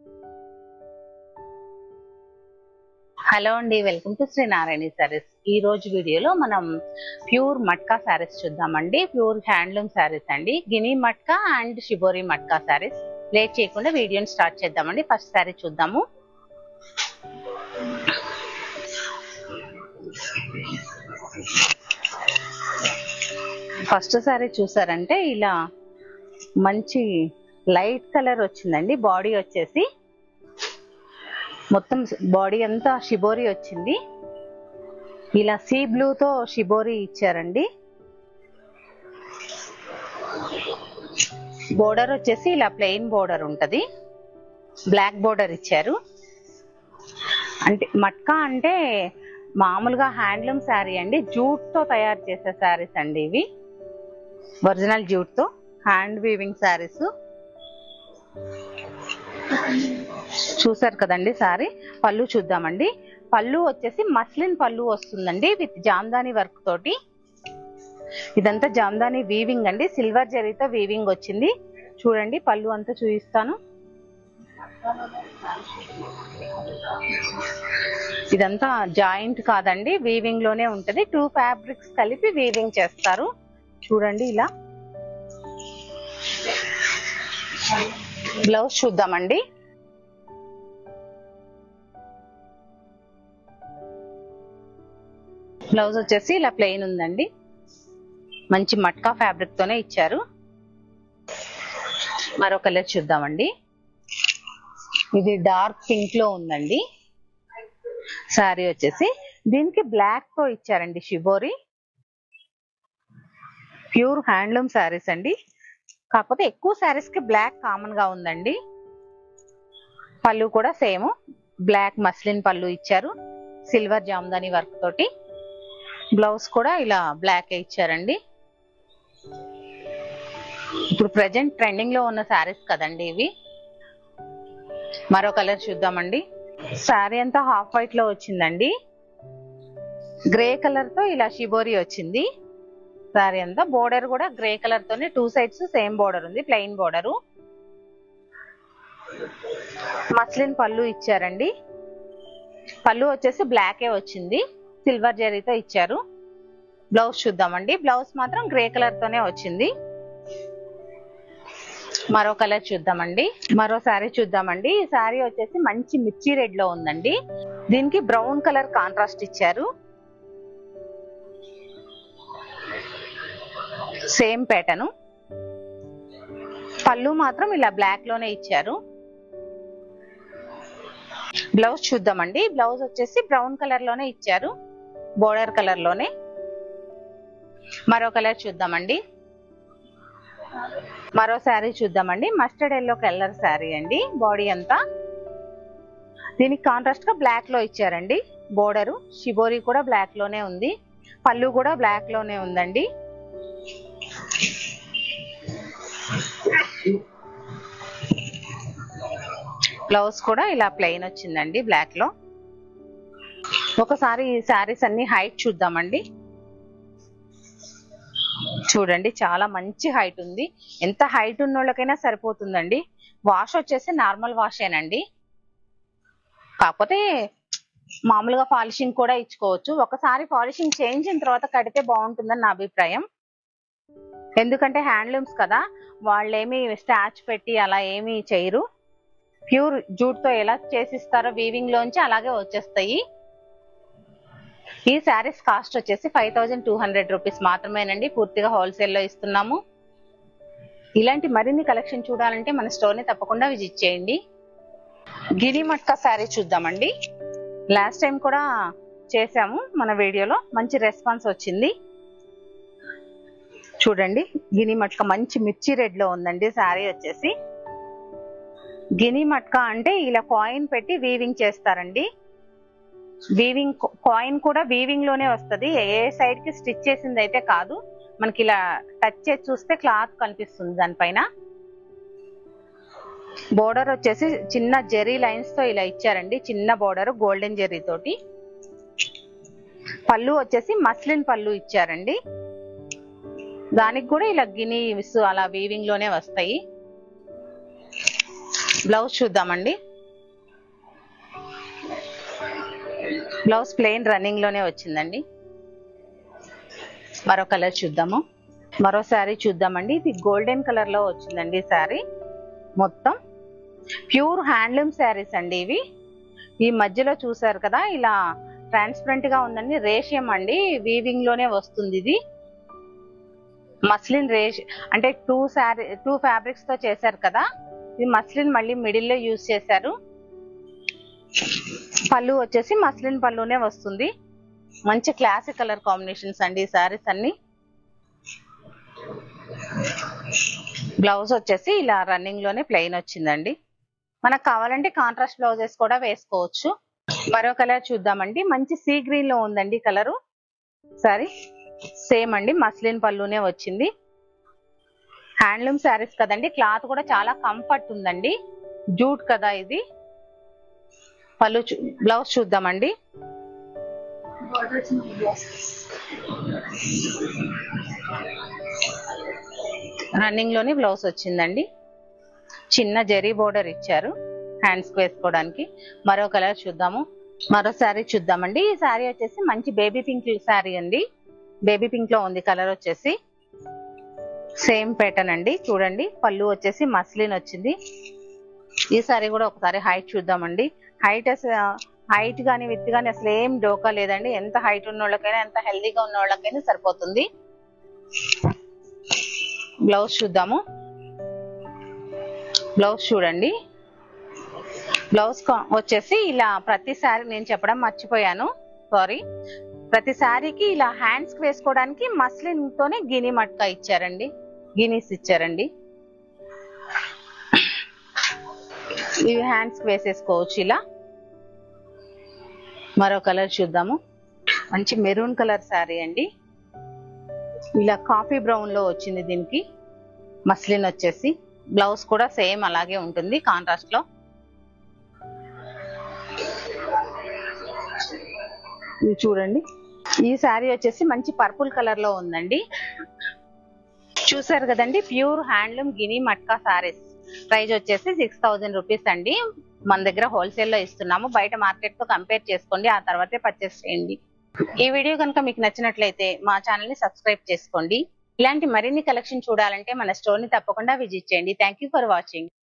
hello అండి welcome to Sri Narayana saris ఈ రోజు వీడియోలో మనం ప్యూర్ మట్కా సారీస్ చూద్దామండి ప్యూర్ హ్యాండ్లూమ్ సారీస్ అండి గిని matka and shibori matka saris late చేయకుండా వీడియోని స్టార్ట్ చేద్దామండి ఫస్ట్ సారీ చూద్దాము ఫస్ట్ సారీ చూసారంటే ఇలా మంచి లైట్ కలర్ వచ్చిందండి బాడీ వచ్చేసి మొత్తం బాడీ అంతా షిబోరి వచ్చింది ఇలా సీ బ్లూతో షిబోరి ఇచ్చారండి బోర్డర్ వచ్చేసి ఇలా ప్లెయిన్ బోర్డర్ ఉంటది బ్లాక్ బోర్డర్ ఇచ్చారు అంటే మట్కా అంటే మామూలుగా హ్యాండ్లూమ్ శారీ అండి జూట్ తో తయారు చేసే శారీస్ అండి ఇవి ఒరిజినల్ జూట్ తో హ్యాండ్ వీవింగ్ శారీస్ చూసారు కదండి సారీ పళ్ళు చూద్దామండి పళ్ళు వచ్చేసి మస్లిన్ పళ్ళు వస్తుందండి విత్ జామ్దాని వర్క్ తోటి ఇదంతా జామ్దాని వీవింగ్ అండి సిల్వర్ జరీతో వీవింగ్ వచ్చింది చూడండి పళ్ళు అంతా చూపిస్తాను ఇదంతా జాయింట్ కాదండి వీవింగ్ లోనే ఉంటది టూ ఫ్యాబ్రిక్స్ కలిపి వీవింగ్ చేస్తారు చూడండి ఇలా బ్లౌజ్ చూద్దామండి బ్లౌజ్ వచ్చేసి ఇలా ప్లెయిన్ ఉందండి మంచి మట్కా ఫ్యాబ్రిక్ తోనే ఇచ్చారు మరో కలర్ చూద్దామండి ఇది డార్క్ పింక్ లో ఉందండి శారీ వచ్చేసి దీనికి బ్లాక్ తో ఇచ్చారండి షిబోరి ప్యూర్ హ్యాండ్లూమ్ శారీస్ అండి కాకపోతే ఎక్కువ శారీస్ కి బ్లాక్ కామన్ గా ఉందండి పళ్ళు కూడా సేమ్ బ్లాక్ మస్లిన్ పళ్ళు ఇచ్చారు సిల్వర్ జామ్దాని వర్క్ తోటి బ్లౌజ్ కూడా ఇలా బ్లాక్ ఇచ్చారండి ఇప్పుడు ప్రజెంట్ ట్రెండింగ్ లో ఉన్న శారీస్ కదండి ఇవి మరో కలర్ చూద్దామండి శారీ అంతా హాఫ్ వైట్ లో వచ్చిందండి గ్రే కలర్ తో ఇలా షిబోరి వచ్చింది శారీ అంతా బోర్డర్ కూడా గ్రే కలర్ తోనే టూ సైడ్స్ సేమ్ బోర్డర్ ఉంది ప్లెయిన్ బోర్డరు మస్లిన్ పళ్ళు ఇచ్చారండి పళ్ళు వచ్చేసి బ్లాకే వచ్చింది సిల్వర్ జరీతో ఇచ్చారు బ్లౌజ్ చూద్దామండి బ్లౌజ్ మాత్రం గ్రే కలర్ తోనే వచ్చింది మరో కలర్ చూద్దామండి మరో శారీ చూద్దామండి ఈ శారీ వచ్చేసి మంచి మిర్చి రెడ్ లో ఉందండి దీనికి బ్రౌన్ కలర్ కాంట్రాస్ట్ ఇచ్చారు సేమ్ ప్యాటర్న్ పళ్ళు మాత్రం ఇలా బ్లాక్ లోనే ఇచ్చారు బ్లౌజ్ చూద్దామండి బ్లౌజ్ వచ్చేసి బ్రౌన్ కలర్ లోనే ఇచ్చారు బోర్డర్ కలర్ లోనే మరో కలర్ చూద్దామండి మరో శారీ చూద్దామండి మస్టర్డ్ ఎల్లో కలర్ శారీ అండి బాడీ అంతా దీనికి కాంట్రాస్ట్ గా బ్లాక్ లో ఇచ్చారండి బోర్డరు షిబోరి కూడా బ్లాక్ లోనే ఉంది పళ్ళు కూడా బ్లాక్ లోనే ఉందండి బ్లౌజ్ కూడా ఇలా ప్లెయిన్ వచ్చిందండి బ్లాక్ లో ఒకసారి ఈ శారీస్ అన్ని హైట్ చూద్దామండి చూడండి చాలా మంచి హైట్ ఉంది ఎంత హైట్ ఉన్న వాళ్ళకైనా సరిపోతుందండి వాష్ వచ్చేసి నార్మల్ వాషేనండి కాకపోతే మామూలుగా పాలిషింగ్ కూడా ఇచ్చుకోవచ్చు ఒకసారి పాలిషింగ్ చేయించిన తర్వాత కడితే బాగుంటుందని నా అభిప్రాయం ఎందుకంటే హ్యాండ్లూమ్స్ కదా వాళ్ళేమి స్టాచ్ పెట్టి అలా ఏమీ చేయరు ప్యూర్ జూట్ తో ఎలా చేసిస్తారో వీవింగ్ లోంచి అలాగే వచ్చేస్తాయి ఈ శారీస్ కాస్ట్ వచ్చేసి five thousand two hundred rupees మాత్రమేనండి పూర్తిగా హోల్సేల్ లో ఇస్తున్నాము ఇలాంటి మరిన్ని కలెక్షన్ చూడాలంటే మన స్టోర్ ని తప్పకుండా విజిట్ చేయండి గిరి మట్కా శారీ చూద్దామండి లాస్ట్ టైం కూడా చేసాము మన వీడియోలో మంచి రెస్పాన్స్ వచ్చింది చూడండి గిని మట్క మంచి మిర్చి రెడ్ లో ఉందండి శారీ వచ్చేసి గిని మట్కా అంటే ఇలా కాయిన్ పెట్టి వీవింగ్ చేస్తారండి వీవింగ్ కాయిన్ కూడా వీవింగ్ లోనే వస్తది ఏ సైడ్ కి స్టిచ్ చేసింది అయితే కాదు మనకి ఇలా టచ్ చేసి చూస్తే క్లాత్ కనిపిస్తుంది దానిపైన బోర్డర్ వచ్చేసి చిన్న జెరీ లైన్స్ తో ఇలా ఇచ్చారండి చిన్న బోర్డర్ గోల్డెన్ జెరీ తోటి పళ్ళు వచ్చేసి మస్లిన్ పళ్ళు ఇచ్చారండి దానికి కూడా ఇలా గినీస్ అలా వీవింగ్ లోనే వస్తాయి బ్లౌజ్ చూద్దామండి బ్లౌజ్ ప్లెయిన్ రన్నింగ్ లోనే వచ్చిందండి మరో కలర్ చూద్దాము మరో శారీ చూద్దామండి ఇది గోల్డెన్ కలర్ లో వచ్చిందండి శారీ మొత్తం ప్యూర్ హ్యాండ్లూమ్ శారీస్ అండి ఇవి ఈ మధ్యలో చూసారు కదా ఇలా ట్రాన్స్పరెంట్ గా ఉందండి రేషియం అండి వీవింగ్ లోనే వస్తుంది ఇది మస్లిన్ రేష్ అంటే టూ శారీ టూ ఫ్యాబ్రిక్స్ తో చేశారు కదా ఇది మస్లిన్ మళ్ళీ మిడిల్ లో యూజ్ చేశారు పళ్ళు వచ్చేసి మస్లిన్ పళ్ళునే వస్తుంది మంచి క్లాసిక్ కలర్ కాంబినేషన్స్ అండి ఈ శారీస్ అన్ని బ్లౌజ్ వచ్చేసి ఇలా రన్నింగ్ లోనే ప్లెయిన్ వచ్చిందండి మనకు కావాలంటే కాంట్రాస్ట్ బ్లౌజెస్ కూడా వేసుకోవచ్చు మరో కలర్ చూద్దామండి మంచి సీ గ్రీన్ లో ఉందండి కలరు సారీ సేమ్ అండి మస్లిన్ పళ్ళునే వచ్చింది హ్యాండ్లూమ్ శారీస్ కదండి క్లాత్ కూడా చాలా కంఫర్ట్ ఉందండి జూట్ కదా ఇది పళ్ళు చూ- బ్లౌజ్ చూద్దామండి రన్నింగ్ లోనే బ్లౌజ్ వచ్చిందండి చిన్న జెరీ బోర్డర్ ఇచ్చారు హ్యాండ్స్ కి వేసుకోవడానికి మరో కలర్ చూద్దాము మరో శారీ చూద్దామండి ఈ శారీ వచ్చేసి మంచి బేబీ పింక్ శారీ అండి బేబీ పింక్ లో ఉంది కలర్ వచ్చేసి సేమ్ ప్యాటర్న్ అండి చూడండి పళ్ళు వచ్చేసి మస్లిన్ వచ్చింది ఈ సారీ కూడా ఒకసారి హైట్ చూద్దామండి హైట్ హైట్ గానీ విత్ గానీ అసలు ఏం డోకా లేదండి ఎంత హైట్ ఉన్న వాళ్ళకైనా ఎంత హెల్దీగా ఉన్న వాళ్ళకైనా సరిపోతుంది బ్లౌజ్ చూద్దాము బ్లౌజ్ చూడండి బ్లౌజ్ కా- వచ్చేసి ఇలా ప్రతి సారీ నేను చెప్పడం మర్చిపోయాను సారీ ప్రతి సారీకి ఇలా హ్యాండ్స్ కి వేసుకోవడానికి మస్లిన్ తోనే గిని మట్కా ఇచ్చారండి గినీస్ ఇచ్చారండి ఇవి హ్యాండ్స్ కి వేసేసుకోవచ్చు ఇలా మరో కలర్ చూద్దాము మంచి మెరూన్ కలర్ శారీ అండి ఇలా కాఫీ బ్రౌన్ లో వచ్చింది దీనికి మస్లిన్ వచ్చేసి బ్లౌజ్ కూడా సేమ్ అలాగే ఉంటుంది కాంట్రాస్ట్ లో ఇది చూడండి ఈ శారీ వచ్చేసి మంచి పర్పుల్ కలర్ లో ఉందండి చూసారు కదండి ప్యూర్ హ్యాండ్లూమ్ గిని మట్కా సారీస్ ప్రైస్ వచ్చేసి సిక్స్ థౌజండ్ రూపీస్ అండి మన దగ్గర హోల్సేల్ లో ఇస్తున్నాము బయట మార్కెట్ తో కంపేర్ చేసుకోండి ఆ తర్వాతే పర్చేస్ చేయండి ఈ వీడియో కనుక మీకు నచ్చినట్లయితే మా ఛానల్ ని సబ్స్క్రైబ్ చేసుకోండి ఇలాంటి మరిన్ని కలెక్షన్ చూడాలంటే మన స్టోర్ ని తప్పకుండా విజిట్ చేయండి థ్యాంక్ యూ ఫర్ వాచింగ్